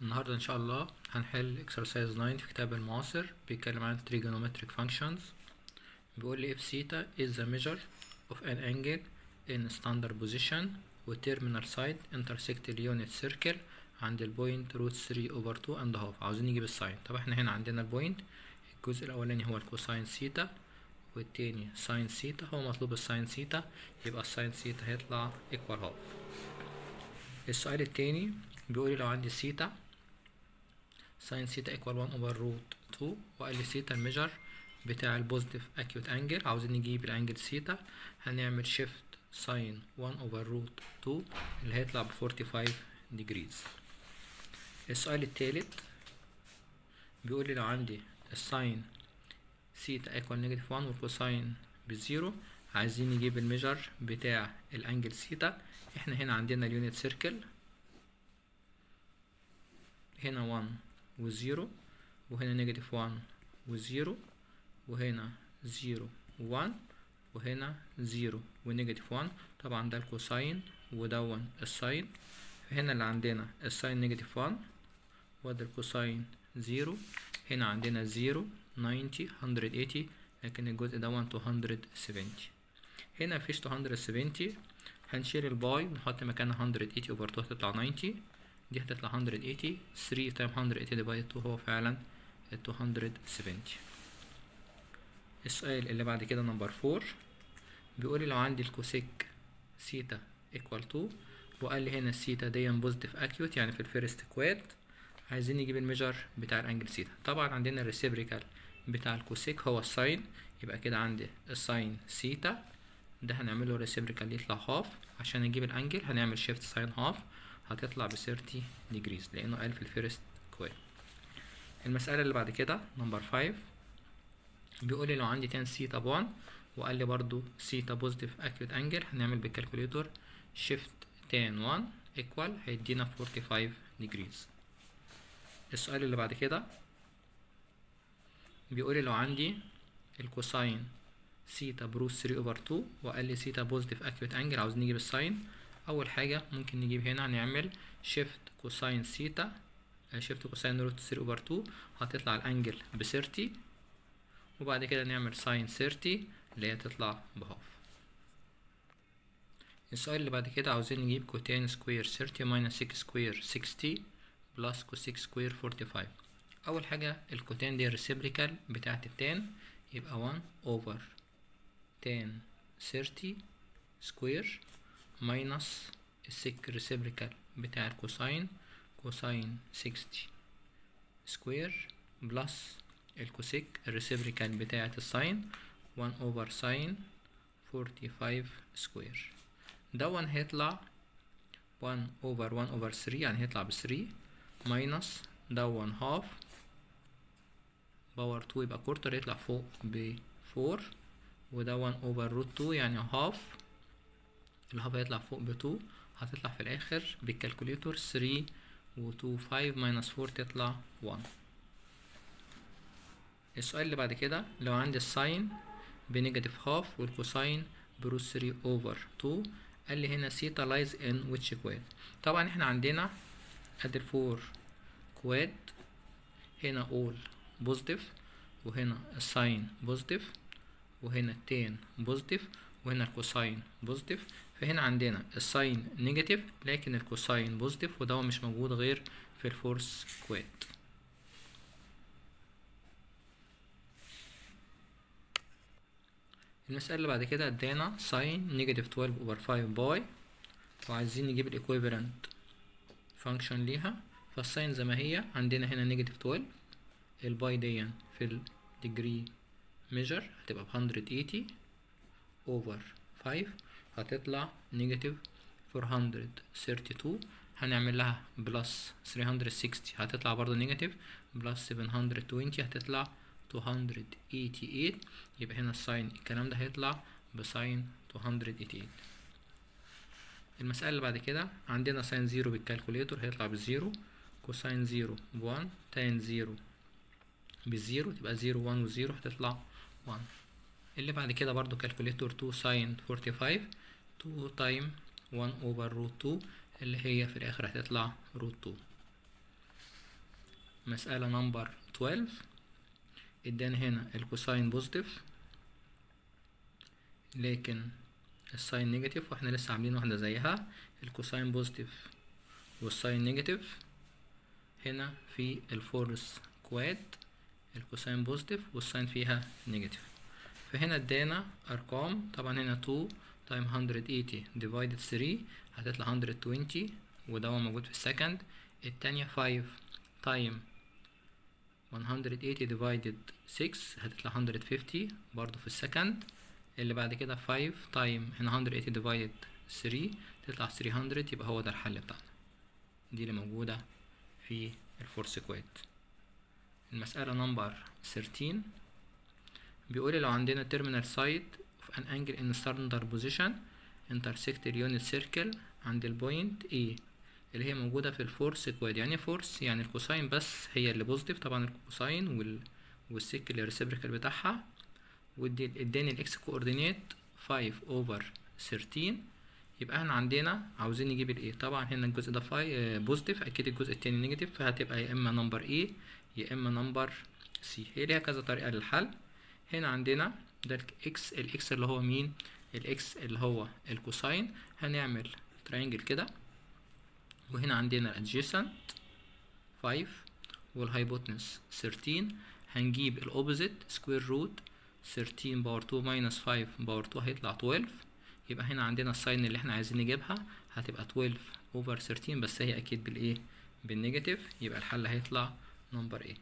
النهاردة إن شاء الله هنحل exercise 9 في كتاب المعاصر بيتكلم عن trigonometric functions بيقول لي if theta is the measure of an angle in standard position و terminal side intersect the unit circle عند البوينت root 3 over 2 and half عاوزين نجيب الساين طب احنا هنا عندنا البوينت الجزء الأولاني هو الكوساين ثيتا والتاني ساين ثيتا هو مطلوب الساين ثيتا يبقى الساين ثيتا هيطلع equal half السؤال التاني بيقول لي لو عندي ثيتا ساين ثيتا ايكوال 1 اوفر روت 2 وقال لي ثيتا الميجر بتاع البوزيتيف اكيوت انجل عاوزين نجيب الانجل ثيتا هنعمل شيفت ساين 1 اوفر روت 2 اللي هيطلع ب 45 ديجريز السؤال التالت بيقول لي لو عندي الساين ثيتا ايكوال نيجاتيف 1 والكوساين بزيرو عايزين نجيب الميجر بتاع الانجل ثيتا احنا هنا عندنا اليونت سيركل هنا 1 وزيرو وهنا نيجاتيف 1 وزيرو وهنا زيرو وان وهنا زيرو ونيجاتيف 1 طبعا ده الكوساين ودون الساين فهنا اللي عندنا الساين نيجاتيف 1 وده الكوساين زيرو هنا عندنا زيرو 90 180 لكن الجزء ده 270 هنا مفيش 270 هنشيل الباي ونحط مكانها 180 اوفر 2 هتطلع 90 دي هتطلع 180 3 تايم 180 ديفايد 2 هو فعلا 270 السؤال اللي بعد كده نمبر 4 بيقول لي لو عندي الكوسيك سيتا ايكوال 2 وقال لي هنا السيتا دي بوزيتيف اكيوت يعني في الفيرست كواد عايزين نجيب الميجر بتاع الانجل سيتا طبعا عندنا الريسيبريكال بتاع الكوسيك هو الساين يبقى كده عندي الساين سيتا ده هنعمله ريسيبريكال يطلع هاف عشان نجيب الانجل هنعمل شيفت ساين هاف هتطلع ب 30 ديجريز لانه قال في الفيرست كويل المسألة اللي بعد كده نمبر 5 بيقول لي لو عندي تان سيتا ب 1 وقال لي برضو سيتا بوزيتيف اكيوت انجل هنعمل بالكالكوليتور شيفت تان 1 ايكوال هيدينا 45 ديجريز السؤال اللي بعد كده بيقول لي لو عندي الكوساين سيتا بروس 3 اوفر 2 وقال لي سيتا بوزيتيف اكيوت انجل عاوزين نجيب الساين اول حاجه ممكن نجيب هنا هنعمل شيفت كوساين سيتا شيفت كوساين روت 3 اوفر 2 هتطلع الانجل ب 30 وبعد كده نعمل ساين 30 اللي هي تطلع بهاف السؤال اللي بعد كده عاوزين نجيب كوتان سكوير 30 ماينس 6 سكوير 60 بلس كوسيك سكوير 45 اول حاجه الكوتان دي الريسيبريكال بتاعت التان يبقى 1 اوفر تان 30 سكوير ماينس السك ريسيبريكال بتاع الكوساين كوساين 60 سكوير بلس الكوسيك الريسيبريكال بتاعة الساين 1 اوفر ساين 45 سكوير دون هيطلع 1 اوفر 1 اوفر 3 يعني هيطلع ب 3 ماينس دون هاف باور 2 يبقى كورتر يطلع فوق ب 4 وده 1 اوفر روت 2 يعني هاف الهاف هيطلع فوق ب 2 هتطلع في الاخر بالكالكوليتور 3 و 2 5 ماينس 4 تطلع 1 السؤال اللي بعد كده لو عندي الساين بنيجاتيف هاف والكوساين بروت 3 اوفر 2 قال لي هنا سيتا لايز ان ويتش كواد طبعا احنا عندنا ادي الفور كواد هنا اول بوزيتيف وهنا الساين بوزيتيف وهنا التان بوزيتيف وهنا الكوساين بوزيتيف فهنا عندنا الساين نيجاتيف لكن الكوساين بوزيتيف وده مش موجود غير في الفورس كواد المسألة اللي بعد كده ادانا ساين نيجاتيف 12 اوفر 5 باي وعايزين نجيب الايكويفالنت فانكشن ليها فالساين زي ما هي عندنا هنا نيجاتيف 12 الباي دي في الديجري ميجر هتبقى ب 180 اوفر 5 هتطلع نيجاتيف 432 هنعمل لها بلس 360 هتطلع برضو نيجاتيف بلس 720 هتطلع 288 يبقى هنا الساين الكلام ده هيطلع بساين 288 المسألة اللي بعد كده عندنا ساين زيرو بالكالكوليتور هيطلع بالزيرو كوساين زيرو بوان تاين زيرو بالزيرو تبقى زيرو وان وزيرو هتطلع وان اللي بعد كده برضو كالكوليتور 2 ساين 45 2 تايم 1 اوفر روت 2 اللي هي في الاخر هتطلع روت 2 مسألة نمبر 12 ادانا هنا الكوساين بوزيتيف لكن الساين نيجاتيف واحنا لسه عاملين واحدة زيها الكوساين بوزيتيف والساين نيجاتيف هنا في الفورس كواد الكوساين بوزيتيف والساين فيها نيجاتيف فهنا ادانا ارقام طبعا هنا 2 تايم 180 ديفايدد 3 هتطلع 120 وده هو موجود في السكند التانية 5 تايم 180 ديفايدد 6 هتطلع 150 برضو في السكند اللي بعد كده 5 تايم هنا 180 ديفايدد 3 تطلع 300 يبقى هو ده الحل بتاعنا دي اللي موجودة في الفورس كويت المسألة نمبر 13 بيقول لو عندنا terminal side of an angle in standard position intersect the unit circle عند البوينت A اللي هي موجودة في الفورس كواد يعني فورس يعني الكوساين بس هي اللي بوزيتيف طبعا الكوساين وال والسيك اللي الريسيبريكال بتاعها واداني الاكس كوردينيت 5 اوفر 13 يبقى احنا عندنا عاوزين نجيب الايه طبعا هنا الجزء ده فاي بوزيتيف اكيد الجزء التاني نيجاتيف فهتبقى يا اما نمبر ايه يا اما نمبر سي هي ليها كذا طريقه للحل هنا عندنا ده الاكس الاكس اللي هو مين الاكس اللي هو الكوساين هنعمل تراينجل كده وهنا عندنا adjacent 5 والهايبوتنس 13 هنجيب الاوبوزيت سكوير روت 13 باور 2 ماينس 5 باور 2 هيطلع 12 يبقى هنا عندنا الساين اللي احنا عايزين نجيبها هتبقى 12 اوفر 13 بس هي اكيد بالايه بالنيجاتيف يبقى الحل هيطلع نمبر ايه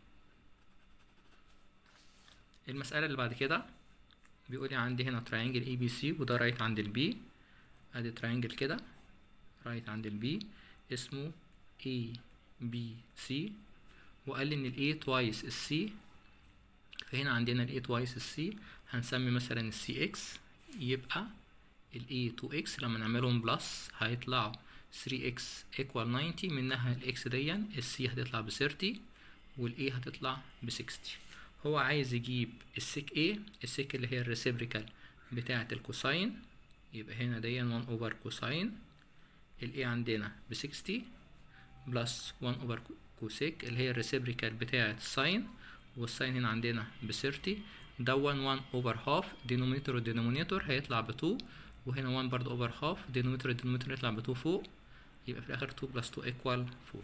المسألة اللي بعد كده بيقولي عندي هنا تراينجل اي بي سي وده رايت عند البي ادي تراينجل كده رايت عند البي اسمه اي بي سي وقال لي ان الاي توايس السي فهنا عندنا الاي توايس السي هنسمي مثلا السي اكس يبقى الاي 2 اكس لما نعملهم بلس هيطلعوا 3 اكس ايكوال 90 منها الاكس دي السي هتطلع ب 30 والاي هتطلع ب 60 هو عايز يجيب السيك ايه السيك اللي هي الريسيبريكال بتاعة الكوساين يبقى هنا دي 1 اوفر كوساين الاي عندنا ب 60 بلس 1 اوفر كوسيك اللي هي الريسيبريكال بتاعة الساين والساين هنا عندنا ب 30 دون 1 اوفر هاف دينومينيتور والدينومينيتور هيطلع ب 2 وهنا 1 برضه اوفر هاف دينومينيتور والدينومينيتور يطلع ب 2 فوق يبقى في الاخر 2 بلس 2 ايكوال 4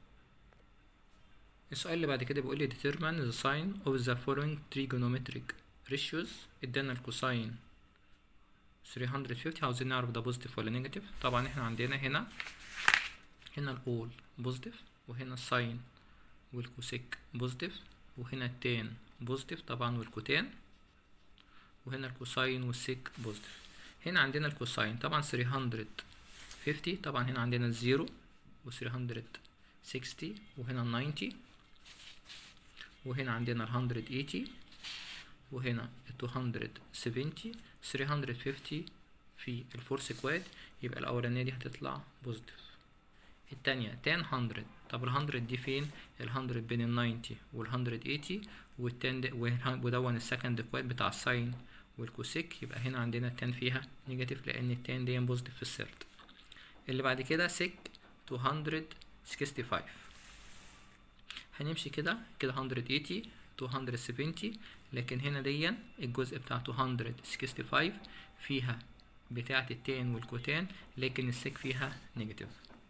السؤال اللي بعد كده بيقول لي determine the sign of the following trigonometric ratios ادانا الكوساين 350 عاوزين نعرف ده بوزيتيف ولا نيجاتيف طبعا احنا عندنا هنا هنا الاول بوزيتيف وهنا الساين والكوسيك بوزيتيف وهنا التان بوزيتيف طبعا والكوتان وهنا الكوساين والسيك بوزيتيف هنا عندنا الكوساين طبعا 350 طبعا هنا عندنا الزيرو و 360 وهنا 90 وهنا عندنا ال 180 وهنا ال 270 350 في الفورس كواد يبقى الأولانية دي هتطلع بوزيتيف التانية تان 100 طب ال 100 دي فين؟ ال 100 بين ال 90 وال 180 والتان ودون السكند كواد بتاع الساين والكوسيك يبقى هنا عندنا التان فيها نيجاتيف لأن التان دي بوزيتيف في السيرت اللي بعد كده سيك 265 هنمشي كده كده 180 270 لكن هنا دي الجزء بتاع 265 فيها بتاعة التان والكوتان لكن السيك فيها نيجاتيف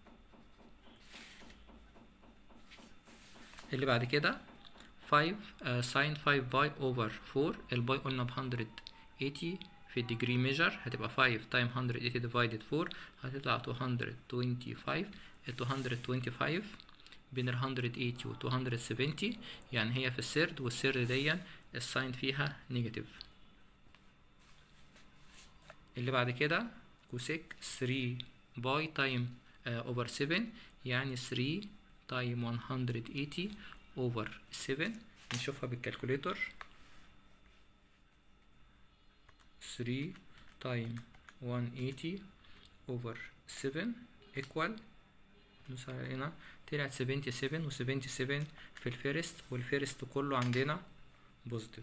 اللي بعد كده 5 ساين 5 باي اوفر 4 الباي قلنا ب 180 في الديجري ميجر هتبقى 5 تايم 180 ديفايدد 4 هتطلع 225 ال 225 بين ال 180 و 270 يعني هي في السرد والسرد دي الساين فيها نيجاتيف اللي بعد كده كوسيك 3 باي تايم اوفر 7 يعني 3 تايم 180 اوفر 7 نشوفها بالكالكوليتر 3 تايم 180 اوفر 7 equal ندوس على هنا طلعت 77 و 77 في الفيرست والفيرست كله عندنا بوزيتيف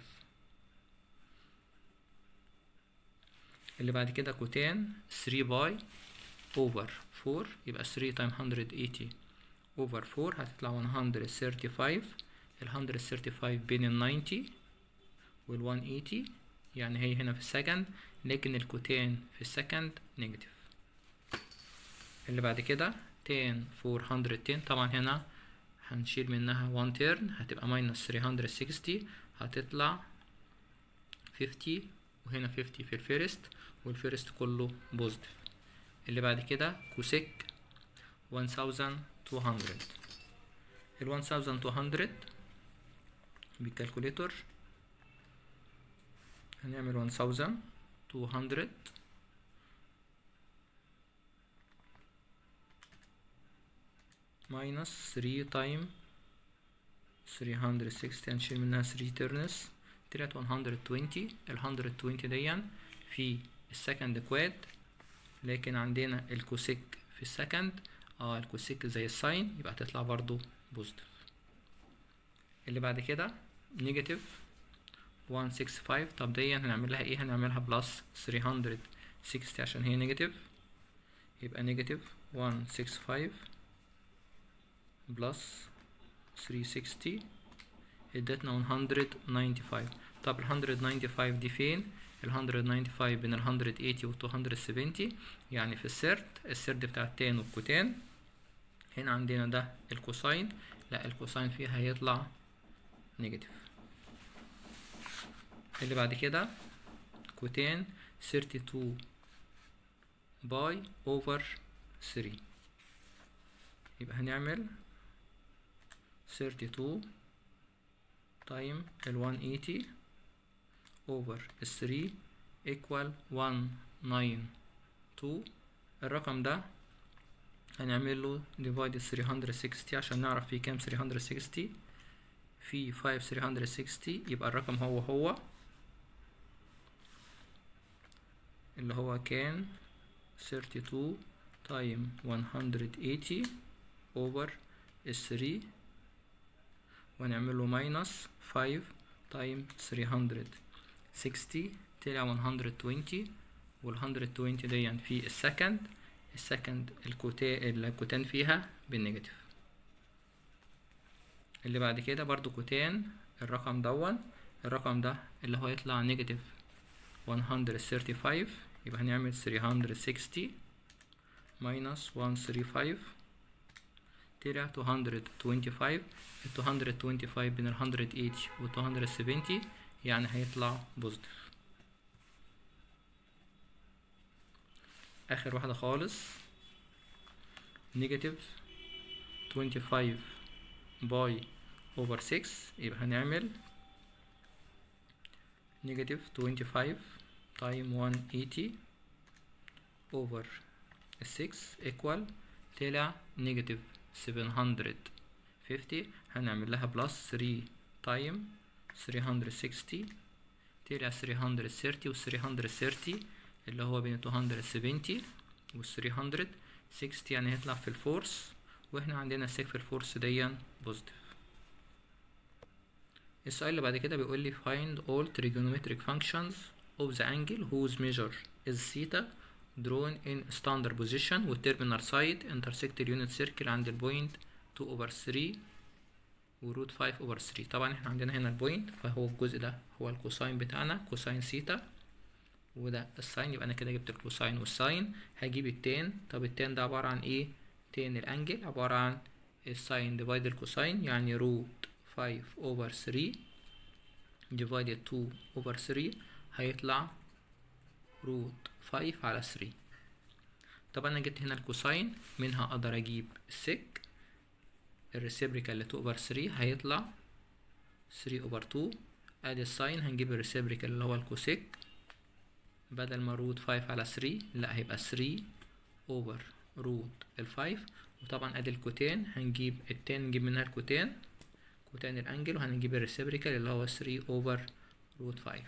اللي بعد كده كوتان 3 باي اوفر 4 يبقى 3 تايم 180 over 4 هتطلع 135 ال 135 بين ال 90 وال 180 يعني هي هنا في السكند لكن الكوتان في السكند نيجاتيف اللي بعد كده tan 410 طبعا هنا هنشيل منها 1 تيرن هتبقى minus 360 هتطلع 50 وهنا 50 في الفيرست والفيرست كله بوزيتيف اللي بعد كده كوسيك 1200 ال 1200 بالكالكوليتر هنعمل 1200 minus 3 time 360 هنشيل منها 3 تيرنس طلعت 120 ال 120 دي في السكند كواد لكن عندنا الكوسيك في السكند اه الكوسيك زي الساين يبقى هتطلع برضو بوزيتيف اللي بعد كده نيجاتيف 165 طب دي هنعمل لها ايه هنعملها بلس 360 عشان هي نيجاتيف يبقى نيجاتيف 165 بلس 360 ادتنا 195 طب ال 195 دي فين ال 195 بين ال 180 وال 270 يعني في السرد السرد بتاع التان والكوتان هنا عندنا ده الكوساين لا الكوساين فيها هيطلع نيجاتيف اللي بعد كده كوتان 32 باي اوفر 3 يبقى هنعمل 32 تايم ال 180 over 3 equal 192 الرقم ده هنعمل له divide 360 عشان نعرف في كام 360 في 5 360 يبقى الرقم هو هو اللي هو كان 32 تايم 180 over 3 ونعمل له minus 5 تايم 360 طلع 120 وال 120 دي في السكند السكند الكوتان الكوتان فيها بالنيجاتيف اللي بعد كده برضو كوتان الرقم دون الرقم ده اللي هو يطلع نيجاتيف 135 يبقى هنعمل 360 minus 135 طلع 225 ال 225 بين ال 180 و 270 يعني هيطلع بوزيتيف اخر واحدة خالص نيجاتيف 25 باي اوفر 6 يبقى هنعمل نيجاتيف 25 تايم 180 اوفر 6 equal طلع نيجاتيف 750 هنعمل لها بلس 3 تايم 360 طلع 330 و 330 اللي هو بين 270 و 360 يعني هيطلع في الفورس واحنا عندنا سيك في الفورس دي بوزيتيف السؤال اللي بعد كده بيقول لي find all trigonometric functions of the angle whose measure is theta drawn in standard position والterminal side intersect unit circle عند البوينت 2 over 3 وروت 5 over 3 طبعا احنا عندنا هنا البوينت فهو الجزء ده هو الكوساين بتاعنا كوساين سيتا وده الساين يبقى انا كده جبت الكوساين والساين هجيب التان طب التان ده عبارة عن ايه تان الانجل عبارة عن الساين ديفايد الكوساين يعني روت 5 over 3 divided 2 over 3 هيطلع روت 5 على 3 طب انا جبت هنا الكوساين منها اقدر اجيب السك الريسيبريكال اللي 2 over 3 هيطلع 3 over 2 ادي الساين هنجيب الريسيبريكال اللي هو الكوسيك بدل ما روت 5 على 3 لا هيبقى 3 over روت ال 5 وطبعا ادي الكوتين هنجيب التان نجيب منها الكوتين كوتان الانجل وهنجيب الريسيبريكال اللي هو 3 over روت 5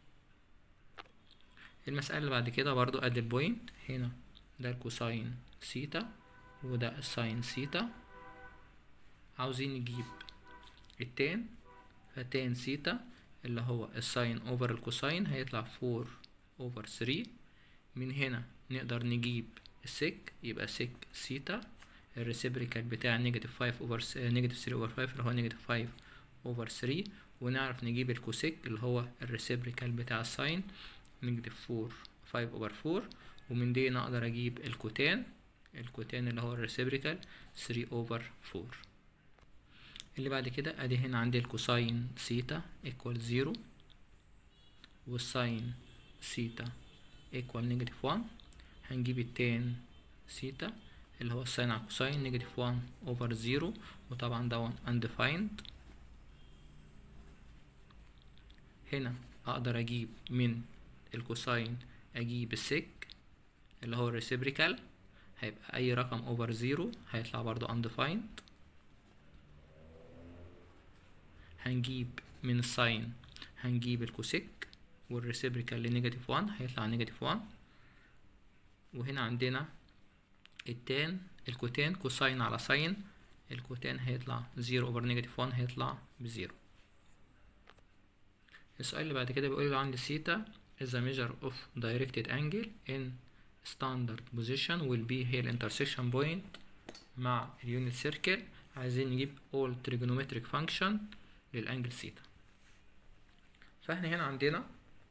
المسألة اللي بعد كده برضو ادي البوينت هنا ده الكوساين سيتا وده الساين سيتا عاوزين نجيب التان فتان سيتا اللي هو الساين اوفر الكوساين هيطلع 4 اوفر 3 من هنا نقدر نجيب السك يبقى سك سيتا الريسيبريكال بتاع نيجاتيف 5 اوفر نيجاتيف 3 اوفر 5 اللي هو نيجاتيف 5 اوفر 3 ونعرف نجيب الكوسيك اللي هو الريسيبريكال بتاع الساين نيجاتيف 4 5 اوفر 4 ومن دي نقدر اجيب الكوتان الكوتان اللي هو الريسيبريكال 3 اوفر 4 اللي بعد كده ادي هنا عندي الكوساين سيتا ايكوال 0 والساين سيتا ايكوال نيجاتيف 1 هنجيب التان سيتا اللي هو الساين على كوساين نيجاتيف 1 اوفر 0 وطبعا ده undefined هنا اقدر اجيب من الكوساين اجيب السك اللي هو الريسيبريكال هيبقى اي رقم اوفر 0 هيطلع برضو undefined هنجيب من الساين هنجيب الكوسيك والريسيبريكال لنيجاتيف 1 هيطلع نيجاتيف 1 وهنا عندنا التان الكوتان كوساين على ساين الكوتان هيطلع 0 اوفر نيجاتيف 1 هيطلع بزيرو السؤال اللي بعد كده بيقول لي عندي سيتا is a measure of directed angle in standard position will be هي الانترسكشن بوينت مع اليونت سيركل عايزين نجيب all trigonometric function للانجل سيتا فاحنا هنا عندنا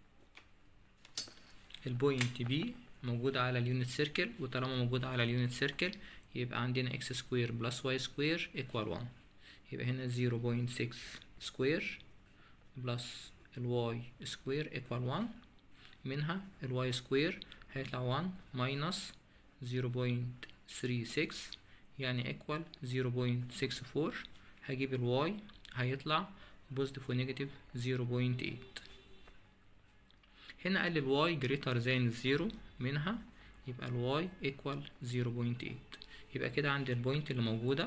البوينت بي موجودة على اليونت سيركل وطالما موجودة على اليونت سيركل يبقى عندنا اكس سكوير بلس واي سكوير ايكوال 1 يبقى هنا 0.6 سكوير بلس الواي سكوير ايكوال 1 منها الواي سكوير هيطلع 1 ماينس 0.36 يعني ايكوال 0.64 هجيب الواي هيطلع بوزيتيف ونيجاتيف 0.8 هنا قال الواي جريتر ذان الزيرو منها يبقى الواي ايكوال 0.8 يبقى كده عندي البوينت اللي موجودة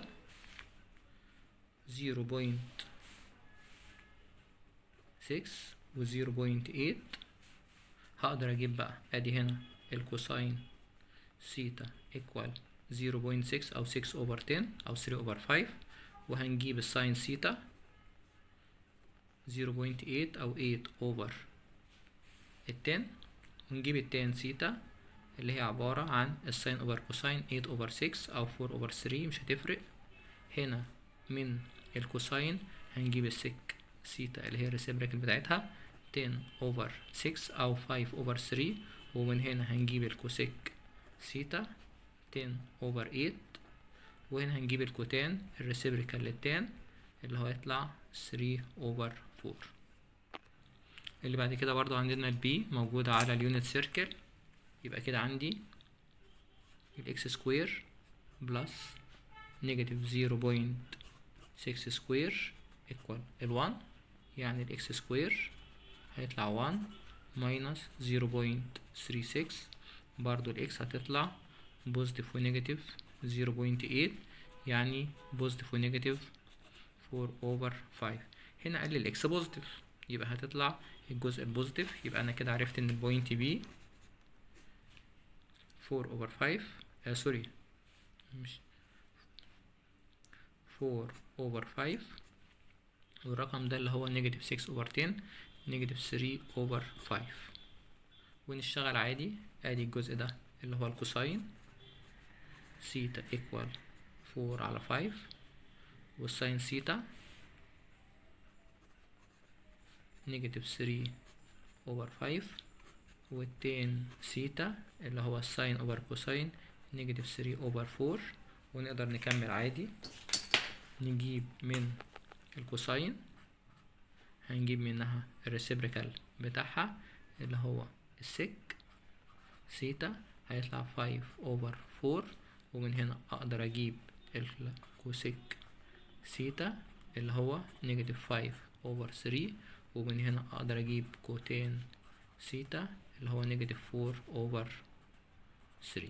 0.6 و 0.8 هقدر اجيب بقى ادي هنا الكوساين سيتا ايكوال 0.6 او 6 اوفر 10 او 3 اوفر 5 وهنجيب الساين سيتا 0.8 او 8 اوفر التان ونجيب التان سيتا اللي هي عبارة عن الساين اوفر كوساين 8 اوفر 6 او 4 اوفر 3 مش هتفرق هنا من الكوساين هنجيب السك سيتا اللي هي الريسيبريكال بتاعتها 10 اوفر 6 او 5 اوفر 3 ومن هنا هنجيب الكوسيك سيتا 10 اوفر 8 وهنا هنجيب الكوتان الريسيبريكال للتان اللي هو يطلع 3 اوفر 4 اللي بعد كده برضو عندنا البي موجودة على اليونت سيركل يبقى كده عندي الاكس سكوير بلس نيجاتيف زيرو بوينت سكس سكوير ايكوال الوان يعني الاكس سكوير هيطلع وان ماينس زيرو بوينت ثري سكس برضو الاكس هتطلع بوزيتيف ونيجاتيف زيرو بوينت ايت يعني بوزيتيف ونيجاتيف فور اوفر فايف هنا قال لي الاكس بوزيتيف يبقى هتطلع الجزء البوزيتيف يبقى انا كده عرفت ان البوينت بي 4 اوفر 5 آه سوري مش 4 اوفر 5 والرقم ده اللي هو نيجاتيف 6 اوفر 10 نيجاتيف 3 اوفر 5 ونشتغل عادي ادي الجزء ده اللي هو الكوساين سيتا ايكوال 4 على 5 والساين سيتا نيجاتيف 3 اوفر 5 والتين سيتا اللي هو الساين اوفر كوساين نيجاتيف 3 اوفر 4 ونقدر نكمل عادي نجيب من الكوساين هنجيب منها الريسيبريكال بتاعها اللي هو السك سيتا هيطلع 5 اوفر 4 ومن هنا اقدر اجيب الكوسيك سيتا اللي هو نيجاتيف 5 اوفر 3 ومن هنا اقدر اجيب كوتين سيتا اللي هو نيجاتيف 4 اوفر 3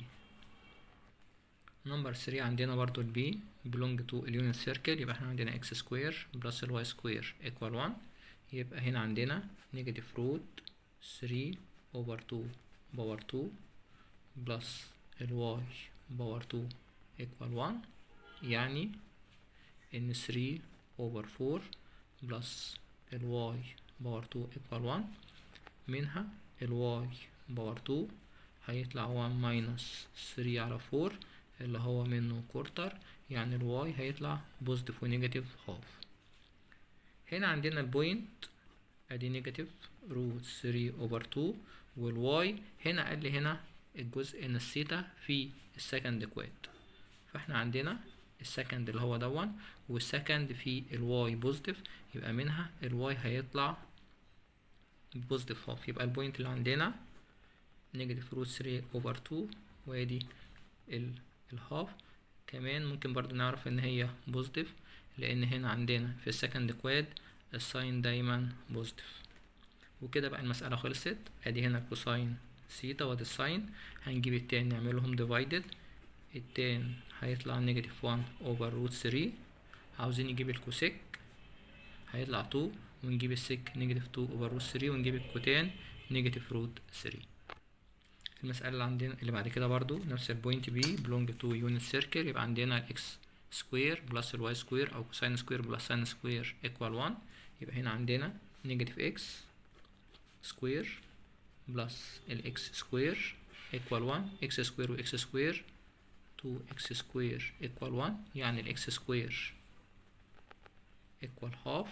نمبر 3 عندنا برضو البي belong to اليونت سيركل يبقى احنا عندنا اكس سكوير بلس الواي سكوير equal 1 يبقى هنا عندنا نيجاتيف روت 3 اوفر 2 باور 2 بلس الواي باور 2 equal 1 يعني ان 3 اوفر 4 بلس الواي باور 2 equal 1 منها الواي باور 2 هيطلع 1 ماينس 3 على 4 اللي هو منه كورتر يعني الواي هيطلع بوزيتيف ونيجاتيف هاف هنا عندنا البوينت ادي نيجاتيف روت 3 اوفر 2 والواي هنا قال لي هنا الجزء ان الثيتا في السكند كواد فاحنا عندنا السكند اللي هو دون والسكند في الواي بوزيتيف يبقى منها الواي هيطلع بوزيتيف هاف يبقى البوينت اللي عندنا نيجاتيف روت 3 اوفر 2 وادي الهاف كمان ممكن برضو نعرف ان هي بوزيتيف لان هنا عندنا في السكند كواد الساين دايما بوزيتيف وكده بقى المسألة خلصت ادي هنا الكوساين سيتا وادي الساين هنجيب التاني نعملهم ديفايدد التان هيطلع نيجاتيف 1 اوفر روت 3 عاوزين نجيب الكوسيك هيطلع 2 ونجيب السيك نيجاتيف 2 اوفر روت 3 ونجيب الكوتان نيجاتيف روت 3 المسألة اللي عندنا اللي بعد كده برضو نفس البوينت بي بلونج تو يونت سيركل يبقى عندنا الاكس سكوير بلس الواي سكوير او كوساين سكوير بلس ساين سكوير ايكوال 1 يبقى هنا عندنا نيجاتيف اكس سكوير بلس الاكس سكوير ايكوال 1 اكس سكوير واكس سكوير 2 اكس سكوير ايكوال 1 يعني الاكس سكوير ايكوال هاف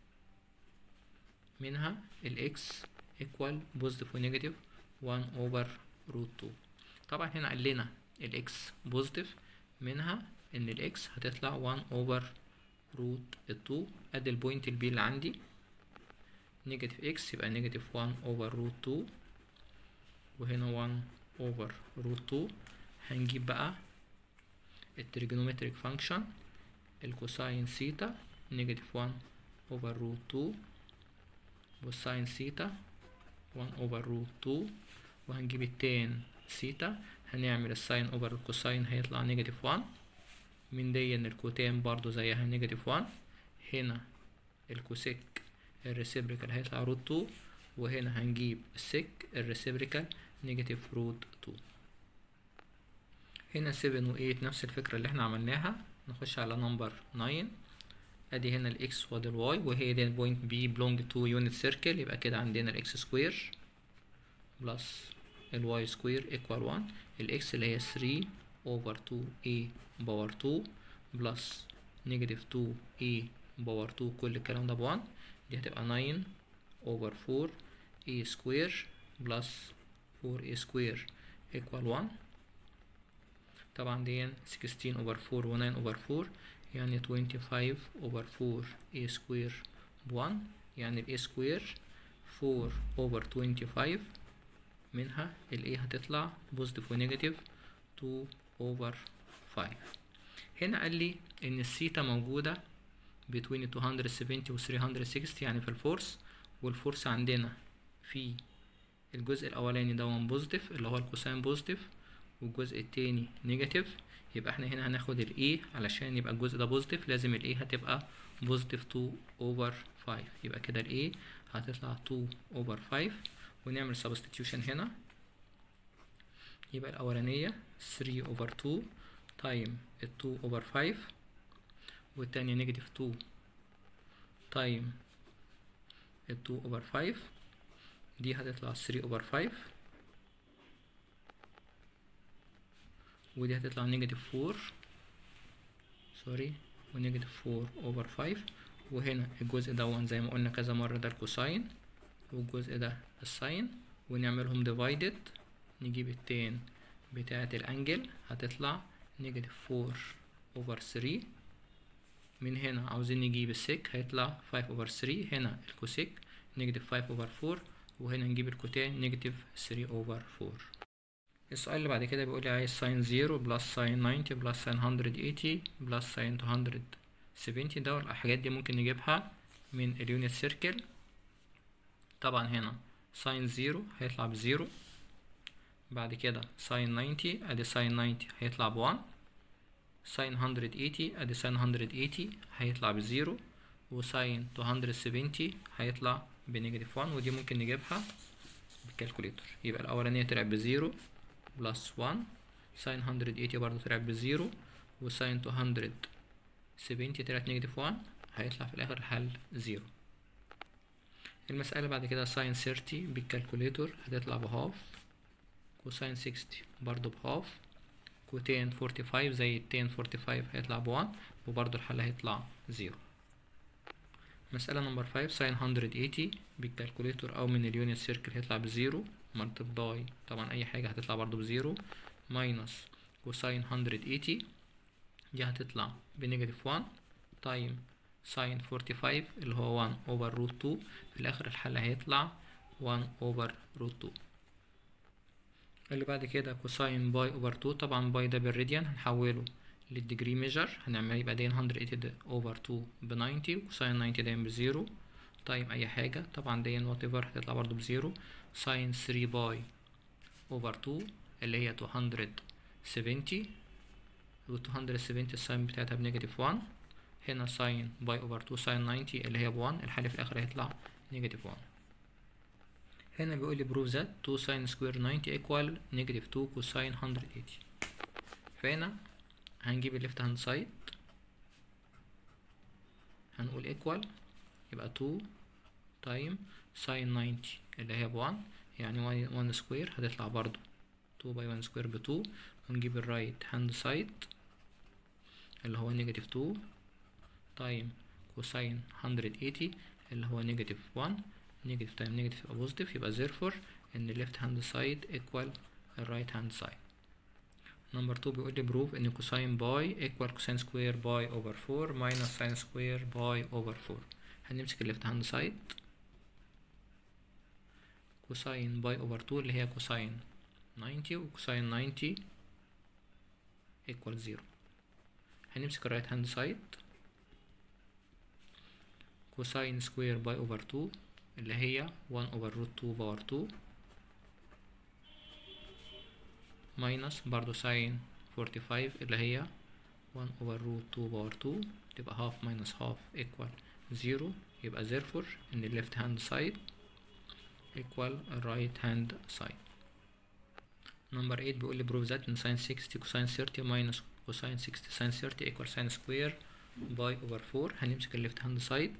منها الاكس ايكوال بوزيتيف ونيجاتيف 1 اوفر روت 2 طبعا هنا قال لنا الاكس بوزيتيف منها ان الاكس هتطلع 1 اوفر روت 2 ادي البوينت البي اللي عندي نيجاتيف اكس يبقى نيجاتيف 1 اوفر روت 2 وهنا 1 اوفر روت 2 هنجيب بقى التريجونومتريك فانكشن الكوساين سيتا نيجاتيف 1 اوفر روت 2 والساين سيتا 1 اوفر روت 2 وهنجيب التان سيتا هنعمل الساين اوفر الكوساين هيطلع نيجاتيف 1 من دي ان الكوتان برضو زيها نيجاتيف 1 هنا الكوسيك الريسيبريكال هيطلع روت 2 وهنا هنجيب السيك الريسيبريكال نيجاتيف روت 2 هنا 7 و 8 نفس الفكرة اللي احنا عملناها نخش على نمبر 9 ادي هنا الاكس وادي الواي وهي دي البوينت بي بلونج تو يونت سيركل يبقى كده عندنا الاكس سكوير بلس الواي سكوير ايكوال 1 الاكس اللي هي 3 اوفر 2 a باور 2 بلس نيجاتيف 2 a باور 2 كل الكلام ده ب 1 دي هتبقى 9 اوفر 4 a سكوير بلس 4 a سكوير ايكوال 1 طبعا دي 16 اوفر 4 و 9 اوفر 4 يعني 25 اوفر 4 a سكوير ب 1 يعني ال a سكوير 4 اوفر 25 منها ال a هتطلع بوزيتيف ونيجاتيف 2 اوفر 5 هنا قال لي ان الثيتا موجودة between 270 و 360 يعني في الفورس والفورس عندنا في الجزء الاولاني ده بوزيتيف اللي هو الكوساين بوزيتيف والجزء التاني نيجاتيف يبقى احنا هنا هناخد ال A علشان يبقى الجزء ده بوزيتيف لازم ال A هتبقى بوزيتيف 2 اوفر 5 يبقى كده ال A هتطلع 2 اوفر 5 ونعمل substitution هنا يبقى الأولانية 3 اوفر 2 تايم ال 2 اوفر 5 والتانية نيجاتيف 2 تايم ال 2 اوفر 5 دي هتطلع 3 اوفر 5 ودي هتطلع نيجاتيف 4 سوري ونيجاتيف 4 اوفر 5 وهنا الجزء ده زي ما قلنا كذا مرة ده الكوساين والجزء ده الساين ونعملهم ديفايدد نجيب التان بتاعة الانجل هتطلع نيجاتيف 4 اوفر 3 من هنا عاوزين نجيب السيك هيطلع 5 اوفر 3 هنا الكوسيك نيجاتيف 5 اوفر 4 وهنا نجيب الكوتان نيجاتيف 3 اوفر 4 السؤال اللي بعد كده بيقول لي عايز ساين 0 بلس ساين 90 بلس ساين 180 بلس ساين 270 ده الحاجات دي ممكن نجيبها من اليونت سيركل طبعا هنا ساين 0 هيطلع بزيرو بعد كده ساين 90 ادي ساين 90 هيطلع ب 1 ساين 180 ادي ساين 180 هيطلع بزيرو وساين 270 هيطلع بنيجاتيف 1 ودي ممكن نجيبها بالكالكوليتر يبقى الاولانيه طلعت بزيرو بلس 1 ساين 180 برضه طلعت بزيرو وساين 270 طلعت نيجاتيف 1 هيطلع في الاخر الحل زيرو المسألة بعد كده ساين 30 بالكالكوليتر هتطلع بهاف وساين 60 برضه بهاف كوتين 45 زي التين 45 هيطلع بوان وبرضه الحل هيطلع زيرو مسألة نمبر 5 ساين 180 بالكالكوليتور أو من اليونت سيركل هيطلع بزيرو ملتبلاي طبعا أي حاجة هتطلع برضه بزيرو ماينس كوساين 180 دي هتطلع بنيجاتيف 1 تايم ساين 45 اللي هو 1 اوفر روت 2 في الاخر الحل هيطلع 1 اوفر روت 2 اللي بعد كده كوساين باي اوفر 2 طبعا باي ده بالراديان هنحوله للديجري ميجر هنعمل يبقى دي 180 اوفر 2 ب 90 وساين 90 دايما بزيرو تايم اي حاجه طبعا دي وات ايفر هتطلع برضه بزيرو ساين 3 باي اوفر 2 اللي هي 270 و 270 الساين بتاعتها بنيجاتيف 1 هنا ساين باي اوفر 2 ساين 90 اللي هي ب 1 الحل في الاخر هيطلع نيجاتيف 1 هنا بيقول لي بروف ذات 2 ساين سكوير 90 ايكوال نيجاتيف 2 كوساين 180 فهنا هنجيب الليفت هاند سايد هنقول ايكوال يبقى 2 تايم ساين 90 اللي هي ب 1 يعني 1 سكوير هتطلع برضو 2 باي 1 سكوير ب 2 ونجيب الرايت هاند سايد اللي هو نيجاتيف 2 تايم كوساين 180 اللي هو نيجاتيف 1 نيجاتيف تايم نيجاتيف يبقى بوزيتيف يبقى therefore ان left hand side equal right hand side نمبر 2 بيقول لي بروف ان كوساين باي equal كوساين سكوير باي اوفر 4 ماينس ساين سكوير باي اوفر 4 هنمسك الليفت هاند سايد كوساين باي اوفر 2 اللي هي كوساين 90 وكوساين 90 equal 0 هنمسك الرايت هاند سايد كوساين سكوير باي اوفر 2 اللي هي 1 اوفر روت 2 باور 2 ماينس برضو ساين 45 اللي هي 1 اوفر روت 2 باور 2 تبقى هاف ماينس هاف ايكوال 0 يبقى therefore ان الليفت هاند سايد equal right hand side نمبر 8 بيقول لي بروف ذات ان ساين 60 كوساين 30 ماينس كوساين 60 ساين 30 equal ساين سكوير باي اوفر 4 هنمسك الليفت هاند سايد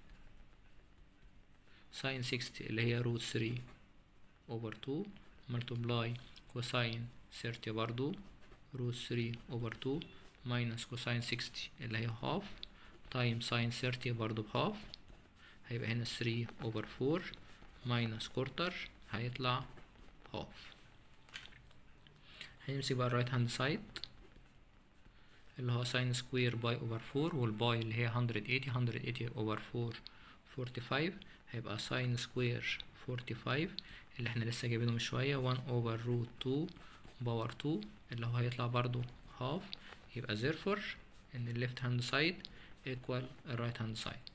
ساين 60 اللي هي روت 3 اوفر 2 ملتبلاي كوساين 30 برضو روت 3 اوفر 2 ماينس كوساين 60 اللي هي هاف تايم ساين 30 برضو بهاف هيبقى هنا 3 اوفر 4 ماينس كورتر هيطلع هاف هنمسك بقى الرايت هاند سايد اللي هو ساين سكوير باي اوفر 4 والباي اللي هي 180 180 اوفر 4 45 هيبقى ساين سكوير 45 اللي احنا لسه جايبينه من شوية 1 اوفر روت 2 باور 2 اللي هو هيطلع برضو هاف يبقى therefore ان الليفت هاند سايد equal الرايت هاند سايد